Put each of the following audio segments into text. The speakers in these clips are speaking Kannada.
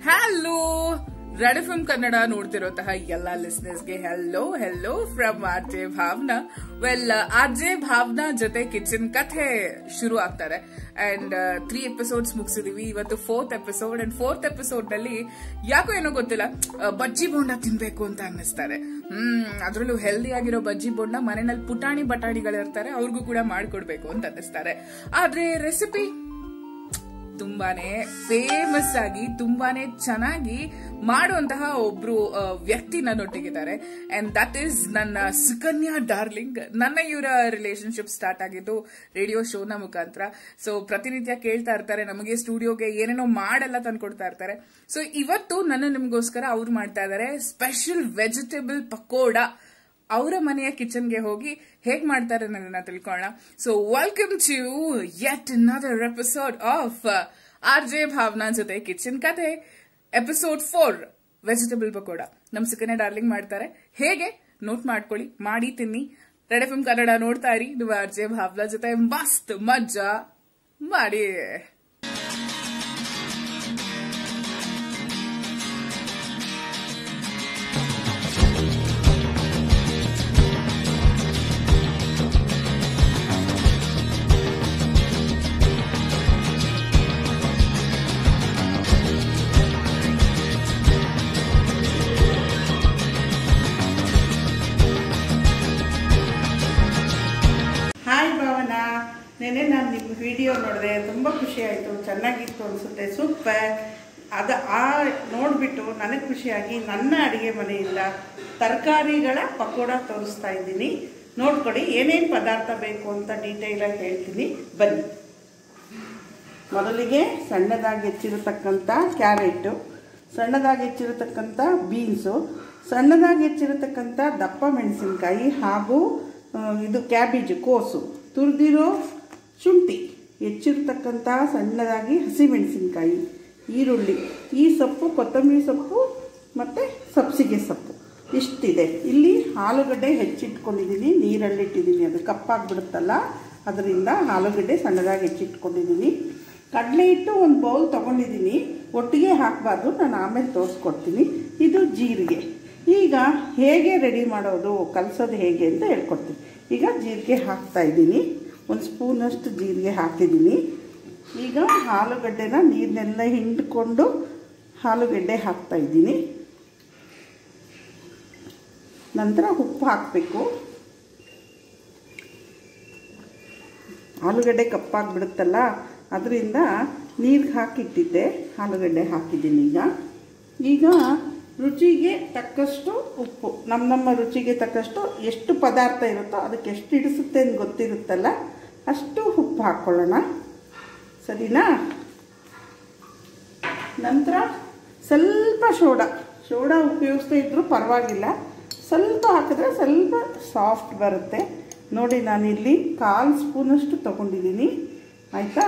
ಹಲೋ ರೆಡ್ ಎಫ್ ಕನ್ನಡ ನೋಡ್ತಿರೋಂತಹ ಎಲ್ಲ ಲಿಸ್ನರ್ಸ್ಗೆ hello hello from R J Bhavana well R J Bhavana ಜೊತೆ ಕಿಚನ್ ಕಥೆ ಶುರು ಆಗ್ತಾರೆ ಅಂಡ್ ತ್ರೀ ಎಪಿಸೋಡ್ಸ್ ಮುಗಿಸಿದೀವಿ ಇವತ್ತು fourth episode and fourth episode ನಲ್ಲಿ ಯಾಕೋ ಏನೋ ಗೊತ್ತಿಲ್ಲ ಆ, ಬಜ್ಜಿ ಬೋಂಡ ತಿನ್ಬೇಕು ಅಂತ ಅನ್ನಿಸ್ತಾರೆ ಹ್ಮ್ ಅದ್ರಲ್ಲೂ ಹೆಲ್ದಿ ಆಗಿರೋ ಬಜ್ಜಿ ಬೋಂಡ ಮನೆಯಲ್ಲಿ ಪುಟಾಣಿ ಬಟಾಣಿಗಳಿರ್ತಾರೆ ಅವ್ರಿಗೂ ಕೂಡ ಮಾಡ್ಕೊಡ್ಬೇಕು ಅಂತ ಅನ್ನಿಸ್ತಾರೆ ಆದ್ರೆ ರೆಸಿಪಿ ತುಂಬಾನೇ ಫೇಮಸ್ ಆಗಿ ತುಂಬಾನೇ ಚೆನ್ನಾಗಿ ಮಾಡುವಂತಹ ಒಬ್ರು ಆ, ವ್ಯಕ್ತಿ ನನ್ನೊಟ್ಟಿಗಿದ್ದಾರೆ ಅಂಡ್ ದಟ್ ಈಸ್ ನನ್ನ ಸುಕನ್ಯಾ ಡಾರ್ಲಿಂಗ್ ನನ್ನ ಇವರ ರಿಲೇಶನ್ಶಿಪ್ ಸ್ಟಾರ್ಟ್ ಆಗಿದ್ದು ರೇಡಿಯೋ ಶೋನ ಮುಖಾಂತರ ಸೊ ಪ್ರತಿನಿತ್ಯ ಕೇಳ್ತಾ ಇರ್ತಾರೆ ನಮಗೆ ಸ್ಟುಡಿಯೋಗೆ ಏನೇನೋ ಮಾಡೆಲ್ಲ ತಂದ್ಕೊಡ್ತಾ ಇರ್ತಾರೆ ಸೊ ಇವತ್ತು ನನ್ನ ನಿಮಗೋಸ್ಕರ ಅವ್ರು ಮಾಡ್ತಾ ಇದ್ದಾರೆ ಸ್ಪೆಷಲ್ ವೆಜಿಟೇಬಲ್ ಪಕೋಡ ಅವರ ಮನೆಯ ಕಿಚನ್ಗೆ ಹೋಗಿ ಹೇಗ್ ಮಾಡ್ತಾರೆ ನನ್ನ ತಿಳ್ಕೊಳ್ಳೋಣ so welcome to yet another episode of R J Bhavana ಜೊತೆ ಕಿಚನ್ ಕಥೆ ಎಪಿಸೋಡ್ ಫೋರ್ ವೆಜಿಟೇಬಲ್ ಪಕೋಡ ನಮ್ ಸುಕನ್ಯಾ ಡಾರ್ಲಿಂಗ್ ಮಾಡ್ತಾರೆ ಹೇಗೆ ನೋಟ್ ಮಾಡ್ಕೊಳ್ಳಿ ಮಾಡಿ ತಿನ್ನಿ ರೆಡ್ ಎಫ್ ಕನ್ನಡ ನೋಡ್ತಾ ಇರಿ ನೀವು ಆರ್ ಜೆ ಭಾವನಾ ಜೊತೆ ಮಸ್ತ್ ಮಜಾ ಮಾಡಿ ಹಾಯ್ ಭಾವನಾ ನೆನೆ ನಾನು ನಿಮ್ಮ ವಿಡಿಯೋ ನೋಡಿದೆ ತುಂಬ ಖುಷಿ ಆಯಿತು ಚೆನ್ನಾಗಿತ್ತು ಅನಿಸುತ್ತೆ ಸೂಪರ್ ಅದು ಆ ನೋಡಿಬಿಟ್ಟು ನನಗೆ ಖುಷಿಯಾಗಿ ನನ್ನ ಅಡುಗೆ ಮನೆಯಿಂದ ತರಕಾರಿಗಳ ಪಕೋಡ ತೋರಿಸ್ತಾ ಇದ್ದೀನಿ ನೋಡ್ಕೊಡಿ ಏನೇನು ಪದಾರ್ಥ ಬೇಕು ಅಂತ ಡೀಟೇಲಾಗಿ ಹೇಳ್ತೀನಿ ಬನ್ನಿ ಮೊದಲಿಗೆ ಸಣ್ಣದಾಗಿ ಹೆಚ್ಚಿರತಕ್ಕಂಥ ಕ್ಯಾರೆಟು ಸಣ್ಣದಾಗಿ ಹೆಚ್ಚಿರತಕ್ಕಂಥ ಬೀನ್ಸು ಸಣ್ಣದಾಗಿ ಹೆಚ್ಚಿರತಕ್ಕಂಥ ದಪ್ಪ ಮೆಣಸಿನಕಾಯಿ ಹಾಗೂ ಆ, ಇದು ಕ್ಯಾಬೇಜು ಕೋಸು ತುರಿದಿರೋ ಶುಂಠಿ ಹೆಚ್ಚಿರ್ತಕ್ಕಂಥ ಸಣ್ಣದಾಗಿ ಹಸಿಮೆಣಸಿನಕಾಯಿ ಈರುಳ್ಳಿ ಈ ಸೊಪ್ಪು ಕೊತ್ತಂಬರಿ ಸೊಪ್ಪು ಮತ್ತು ಸಬ್ಸಿಗೆ ಸೊಪ್ಪು ಇಷ್ಟಿದೆ ಇಲ್ಲಿ ಆಲೂಗಡ್ಡೆ ಹೆಚ್ಚಿಟ್ಕೊಂಡಿದ್ದೀನಿ ನೀರಲ್ಲಿಟ್ಟಿದ್ದೀನಿ ಅದು ಕಪ್ಪಾಗ್ಬಿಡುತ್ತಲ್ಲ ಅದರಿಂದ ಆಲೂಗಡ್ಡೆ ಸಣ್ಣದಾಗಿ ಹೆಚ್ಚಿಟ್ಕೊಂಡಿದ್ದೀನಿ ಕಡಲೆ ಹಿಟ್ಟು ಒಂದು ಬೌಲ್ ತೊಗೊಂಡಿದ್ದೀನಿ ಒಟ್ಟಿಗೆ ಹಾಕಬಾರ್ದು ನಾನು ಆಮೇಲೆ ತೋರಿಸ್ಕೊಡ್ತೀನಿ ಇದು ಜೀರಿಗೆ ಈಗ ಹೇಗೆ ರೆಡಿ ಮಾಡೋದು ಕಲಸೋದು ಹೇಗೆ ಅಂತ ಹೇಳ್ಕೊಡ್ತೀನಿ ಈಗ ಜೀರಿಗೆ ಹಾಕ್ತಾ ಇದ್ದೀನಿ ಒಂದು ಸ್ಪೂನಷ್ಟು ಜೀರಿಗೆ ಹಾಕಿದ್ದೀನಿ ಈಗ ಆಲೂಗಡ್ಡೆನ ನೀರನ್ನೆಲ್ಲ ಹಿಂಡ್ಕೊಂಡು ಆಲೂಗಡ್ಡೆ ಹಾಕ್ತಾ ಇದ್ದೀನಿ ನಂತರ ಉಪ್ಪು ಹಾಕಬೇಕು ಆಲೂಗಡ್ಡೆ ಕಪ್ಪಾಗಿಬಿಡುತ್ತಲ್ಲ ಅದರಿಂದ ನೀರಿಗೆ ಹಾಕಿಟ್ಟಿದ್ದೆ ಆಲೂಗಡ್ಡೆ ಹಾಕಿದ್ದೀನಿ ಈಗ ಈಗ ರುಚಿಗೆ ತಕ್ಕಷ್ಟು ಉಪ್ಪು ನಮ್ಮ ನಮ್ಮ ರುಚಿಗೆ ತಕ್ಕಷ್ಟು ಎಷ್ಟು ಪದಾರ್ಥ ಇರುತ್ತೋ ಅದಕ್ಕೆ ಎಷ್ಟು ಹಿಡಿಸುತ್ತೆ ಅಂತ ಗೊತ್ತಿರುತ್ತಲ್ಲ ಅಷ್ಟು ಉಪ್ಪು ಹಾಕ್ಕೊಳ್ಳೋಣ ಸರಿನಾ ನಂತರ ಸ್ವಲ್ಪ ಸೋಡಾ ಸೋಡಾ ಉಪಯೋಗಿಸ್ತಾ ಇದ್ದರೂ ಪರವಾಗಿಲ್ಲ ಸ್ವಲ್ಪ ಹಾಕಿದ್ರೆ ಸ್ವಲ್ಪ ಸಾಫ್ಟ್ ಬರುತ್ತೆ ನೋಡಿ ನಾನಿಲ್ಲಿ ಕಾಲು ಸ್ಪೂನಷ್ಟು ತೊಗೊಂಡಿದ್ದೀನಿ ಆಯಿತಾ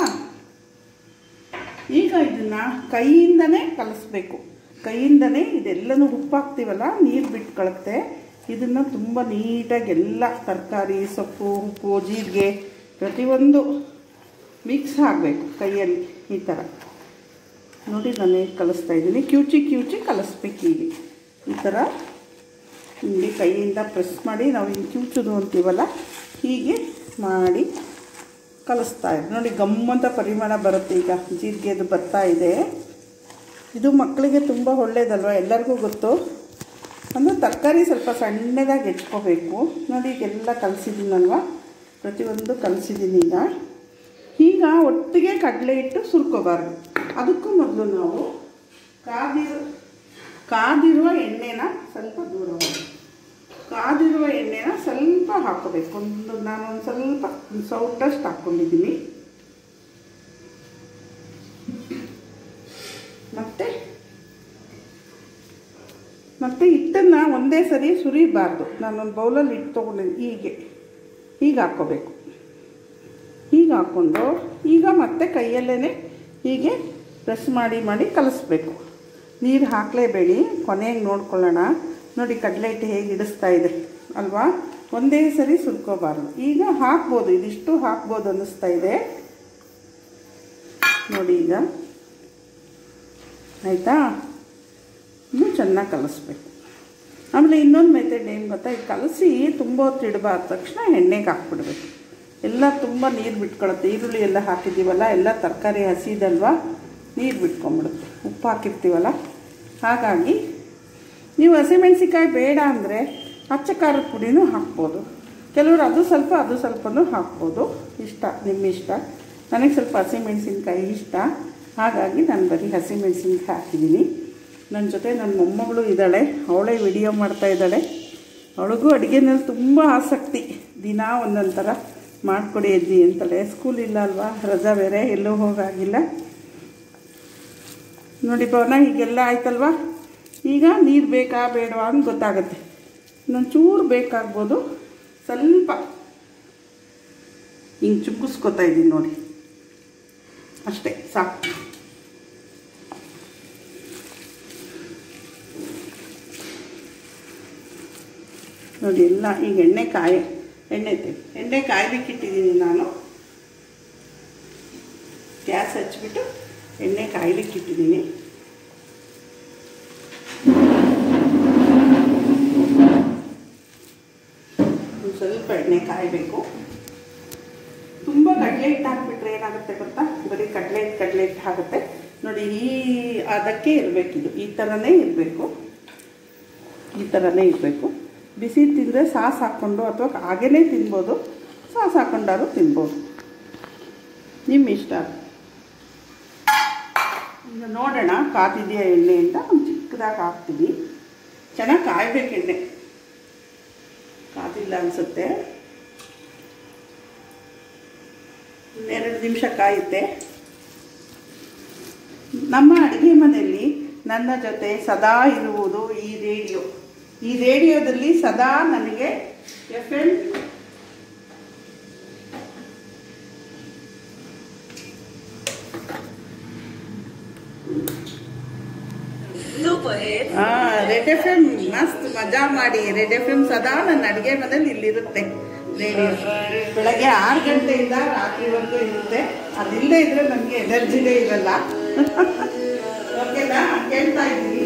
ಈಗ ಇದನ್ನು ಕೈಯಿಂದನೇ ಕಲಿಸ್ಬೇಕು ಕೈಯಿಂದನೇ ಇದೆಲ್ಲನೂ ಉಪ್ಪು ಹಾಕ್ತೀವಲ್ಲ ನೀರು ಬಿಟ್ಕೊಳುತ್ತೆ ಇದನ್ನು ತುಂಬ ನೀಟಾಗಿ ಎಲ್ಲ ತರಕಾರಿ ಸೊಪ್ಪು ಉಪ್ಪು ಜೀರಿಗೆ ಪ್ರತಿಯೊಂದು ಮಿಕ್ಸ್ ಆಗಬೇಕು ಕೈಯಲ್ಲಿ ಈ ಥರ ನೋಡಿ ನಾನು ಹೇಗೆ ಕಲಿಸ್ತಾ ಇದ್ದೀನಿ ಕ್ಯೂಚಿ ಕ್ಯೂಚಿ ಕಲಿಸ್ಬೇಕು ಹೀಗೆ ಈ ಥರ ಹಿಂಗೆ ಕೈಯಿಂದ ಪ್ರೆಸ್ ಮಾಡಿ ನಾವು ಹಿಂಗೆ ಕಿವುಚೋದು ಅಂತೀವಲ್ಲ ಹೀಗೆ ಮಾಡಿ ಕಲಿಸ್ತಾ ಇದೆ ನೋಡಿ ಗಮ್ಮಂತ ಪರಿಮಳ ಬರುತ್ತೆ ಈಗ ಜೀರಿಗೆದು ಬರ್ತಾ ಇದೆ ಇದು ಮಕ್ಕಳಿಗೆ ತುಂಬ ಒಳ್ಳೇದಲ್ವ ಎಲ್ಲರಿಗೂ ಗೊತ್ತು ಅಂದರೆ ತರಕಾರಿ ಸ್ವಲ್ಪ ಸಣ್ಣದಾಗಿ ಹೆಚ್ಕೋಬೇಕು ನೋಡಿ ಈಗೆಲ್ಲ ಕಲಸಿದ್ದೀನಲ್ವ ಪ್ರತಿಯೊಂದು ಕಲಸಿದ್ದೀನಿ ಈಗ ಈಗ ಒಟ್ಟಿಗೆ ಕಡಲೆ ಇಟ್ಟು ಸುರ್ಕೋಬಾರ್ದು ಅದಕ್ಕೂ ಮೊದಲು ನಾವು ಕಾದಿರೋ ಕಾದಿರುವ ಎಣ್ಣೆನ ಸ್ವಲ್ಪ ದೂರ ಮಾಡಿ ಕಾದಿರುವ ಎಣ್ಣೆನ ಸ್ವಲ್ಪ ಹಾಕೋಬೇಕು ಒಂದು ನಾನೊಂದು ಸ್ವಲ್ಪ ಒಂದು ಸೌಟಷ್ಟು ಹಾಕ್ಕೊಂಡಿದ್ದೀನಿ ಮತ್ತು ಮತ್ತು ಹಿಟ್ಟನ್ನು ಒಂದೇ ಸರಿ ಸುರಿಬಾರ್ದು ನಾನೊಂದು ಬೌಲಲ್ಲಿ ಹಿಟ್ಟು ತೊಗೊಂಡಿದ್ದೀನಿ ಹೀಗೆ ಹೀಗೆ ಹಾಕ್ಕೋಬೇಕು ಹೀಗೆ ಹಾಕ್ಕೊಂಡು ಈಗ ಮತ್ತೆ ಕೈಯಲ್ಲೇ ಹೀಗೆ ಪ್ರೆಸ್ ಮಾಡಿ ಮಾಡಿ ಕಲಿಸ್ಬೇಕು ನೀರು ಹಾಕಲೇಬೇಡಿ ಕೊನೆಗೆ ನೋಡ್ಕೊಳ್ಳೋಣ ನೋಡಿ ಕಡಲೆ ಹಿಟ್ಟು ಹೇಗೆ ಇಡಿಸ್ತಾ ಇದೆ ಅಲ್ವಾ ಒಂದೇ ಸರಿ ಸುರ್ಕೋಬಾರ್ದು ಈಗ ಹಾಕ್ಬೋದು ಇದಿಷ್ಟು ಹಾಕ್ಬೋದು ಅನ್ನಿಸ್ತಾ ಇದೆ ನೋಡಿ ಈಗ ಆಯಿತಾ ಇನ್ನೂ ಚೆನ್ನಾಗಿ ಕಲಿಸ್ಬೇಕು ಆಮೇಲೆ ಇನ್ನೊಂದು ಮೆಥಡ್ ಏನು ಗೊತ್ತಾ ಇದು ಕಲಸಿ ತುಂಬ ಹೊತ್ತು ಇಡಬಾರ್ದ ತಕ್ಷಣ ಎಣ್ಣೆಗೆ ಹಾಕ್ಬಿಡ್ಬೇಕು ಎಲ್ಲ ತುಂಬ ನೀರು ಬಿಟ್ಕೊಳುತ್ತೆ ಈರುಳ್ಳಿ ಎಲ್ಲ ಹಾಕಿದ್ದೀವಲ್ಲ ಎಲ್ಲ ತರಕಾರಿ ಹಸಿದಲ್ವಾ ನೀರು ಬಿಟ್ಕೊಂಬಿಡುತ್ತೆ ಉಪ್ಪು ಹಾಕಿರ್ತೀವಲ್ಲ ಹಾಗಾಗಿ ನೀವು ಹಸಿಮೆಣ್ಸಿಕಾಯಿ ಬೇಡ ಅಂದರೆ ಅಚ್ಚ ಖಾರದ ಪುಡಿನೂ ಹಾಕ್ಬೋದು ಕೆಲವರು ಅದು ಸ್ವಲ್ಪ ಅದು ಸ್ವಲ್ಪನೂ ಹಾಕ್ಬೋದು ಇಷ್ಟ ನಿಮ್ಮ ಇಷ್ಟ ನನಗೆ ಸ್ವಲ್ಪ ಹಸಿಮೆಣ್ಸಿನ್ಕಾಯಿ ಇಷ್ಟ ಹಾಗಾಗಿ ನಾನು ಬರೀ ಹಸಿಮೆಣ್ಸಿನ್ಕಾಯಿ ಹಾಕಿದ್ದೀನಿ ನನ್ನ ಜೊತೆ ನನ್ನ ಮೊಮ್ಮಗಳು ಇದ್ದಾಳೆ ಅವಳೇ ವಿಡಿಯೋ ಮಾಡ್ತಾ ಇದ್ದಾಳೆ ಅವಳಿಗೂ ಅಡುಗೆನಲ್ಲಿ ತುಂಬ ಆಸಕ್ತಿ ದಿನ ಒಂದೊಂದು ಥರ ಮಾಡಿಕೊಡಿ ಅಜ್ಜಿ ಅಂತಾಳೆ ಸ್ಕೂಲ್ ಇಲ್ಲ ಅಲ್ವಾ ರಜಾ ಬೇರೆ ಎಲ್ಲೂ ಹೋಗಾಗಿಲ್ಲ ನೋಡಿ ಪವನ ಹೀಗೆಲ್ಲ ಆಯ್ತಲ್ವಾ ಈಗ ನೀರು ಬೇಕಾ ಬೇಡವಾ ಅಂತ ಗೊತ್ತಾಗುತ್ತೆ ಇನ್ನೊಂದು ಚೂರು ಬೇಕಾಗ್ಬೋದು ಸ್ವಲ್ಪ ಹಿಂಗೆ ಚುಗ್ಗಿಸ್ಕೊತಾ ಇದ್ದೀನಿ ನೋಡಿ ಅಷ್ಟೇ ಸಾಕು ನೋಡಿ ಎಲ್ಲ ಈಗ ಎಣ್ಣೆ ಕಾಯಿ ಎಣ್ಣೆ ಐತೆ ಎಣ್ಣೆ ಕಾಯ್ಲಿಕ್ಕೆ ಇಟ್ಟಿದ್ದೀನಿ ನಾನು ಗ್ಯಾಸ್ ಹಚ್ಬಿಟ್ಟು ಎಣ್ಣೆ ಕಾಯ್ಲಿಕ್ಕೆ ಇಟ್ಟಿದ್ದೀನಿ ಒಂದು ಸ್ವಲ್ಪ ಎಣ್ಣೆ ಕಾಯಬೇಕು ತುಂಬ ಕಡಲೆ ಹಿಟ್ಟು ಹಾಕ್ಬಿಟ್ರೆ ಏನಾಗುತ್ತೆ ಗೊತ್ತಾ ಬರೀ ಕಡಲೆ ಹಿಟ್ಟು ಕಡಲೆ ಹಿಟ್ಟು ಆಗುತ್ತೆ ನೋಡಿ ಈ ಅದಕ್ಕೆ ಇರಬೇಕಿದು ಈ ಥರನೇ ಇರಬೇಕು ಈ ಥರನೇ ಇರಬೇಕು ಬಿಸಿ ತಿಂದರೆ ಸಾಸ್ ಹಾಕ್ಕೊಂಡು ಅಥವಾ ಹಾಗೇ ತಿನ್ಬೋದು ಸಾಸ್ ಹಾಕ್ಕೊಂಡಾದ್ರೂ ತಿನ್ಬೋದು ನಿಮ್ಮ ಇಷ್ಟ ಈಗ ನೋಡೋಣ ಕಾದಿದೆಯಾ ಎಣ್ಣೆ ಅಂತ ಒಂದು ಚಿಕ್ಕದಾಗಿ ಹಾಕ್ತೀನಿ ಚೆನ್ನಾಗಿ ಕಾಯ್ಬೇಕು ಎಣ್ಣೆ ಕಾದಿಲ್ಲ ಅನಿಸುತ್ತೆ ಇನ್ನೆರಡು ನಿಮಿಷ ಕಾಯುತ್ತೆ ನಮ್ಮ ಅಡುಗೆ ಮನೆಯಲ್ಲಿ ನನ್ನ ಜೊತೆ ಸದಾ ಇರುವುದು ಈ ರೇಡಿಯೋ ಈ ರೇಡಿಯೋದಲ್ಲಿ ಸದಾ ನನಗೆ F M red F M ಮಸ್ತ್ ಮಜಾ ಮಾಡಿ ರೆಡ್ ಎಫ್ ಎಮ್ ಸದಾ ನನ್ನ ಅಡುಗೆ ಮನೇಲಿ ಇಲ್ಲಿರುತ್ತೆ ರೇಡಿಯೋ ಬೆಳಗ್ಗೆ ಆರು ಗಂಟೆಯಿಂದ ರಾತ್ರಿವರೆಗೂ ಇರುತ್ತೆ ಅದಿಲ್ಲದೆ ಇದ್ರೆ ನನಗೆ ಎನರ್ಜಿನೇ ಇರಲ್ಲ ಓಕೆನಾ ಕೇಳ್ತಾ ಇದ್ದೀನಿ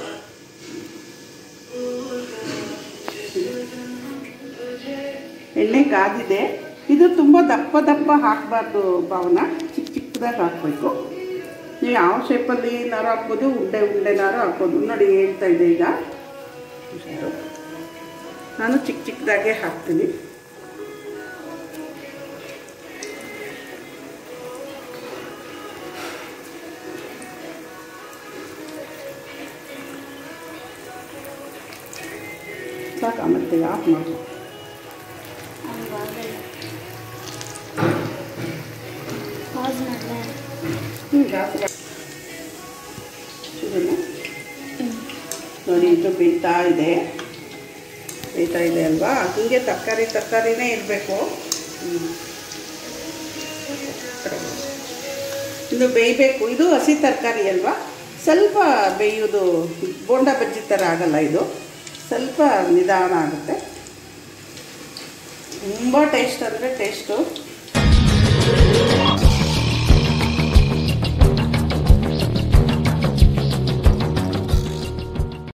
ಎಣ್ಣೆ ಕಾದಿದೆ ಇದು ತುಂಬ ದಪ್ಪ ದಪ್ಪ ಹಾಕಬಾರ್ದು ಭಾವನ ಚಿಕ್ಕ ಚಿಕ್ಕದಾಗಿ ಹಾಕಬೇಕು ನೀವು ಯಾವ ಶೇಪಲ್ಲಿ ನಾರು ಹಾಕ್ಬೋದು ಉಂಡೆ ಉಂಡೆನಾರು ಹಾಕ್ಬೋದು ನೋಡಿ ಹೇಳ್ತಾ ಇದೆ ಈಗ ಹುಷಾರು. ನಾನು ಚಿಕ್ಕ ಚಿಕ್ಕದಾಗೆ ಹಾಕ್ತೀನಿ ಸಾಕು ಆಮೇಲೆ ಆಫ್ ಮಾಡಿ ಪಾಸ್ ಮಾಡಲೇ ಹ್ಞೂ ಜಾಸ್ತಿ ಶುರುನಾ ನೋಡಿ ಇದು ಬೇಯ್ತಾ ಇದೆ ಬೇಯ್ತಾ ಇದೆ ಅಲ್ವಾ ಹೀಗೆ ತರಕಾರಿ ತರಕಾರಿನೇ ಇರಬೇಕು ಇನ್ನು ಬೇಯಬೇಕು ಇದು ಹಸಿ ತರಕಾರಿ ಅಲ್ವಾ ಸ್ವಲ್ಪ ಬೇಯೋದು ಬೋಂಡ ಬಜ್ಜಿ ಥರ ಆಗಲ್ಲ ಇದು ಸ್ವಲ್ಪ ನಿಧಾನ ಆಗುತ್ತೆ ತುಂಬ ಟೇಸ್ಟ್ ಅಂದರೆ ಟೇಸ್ಟು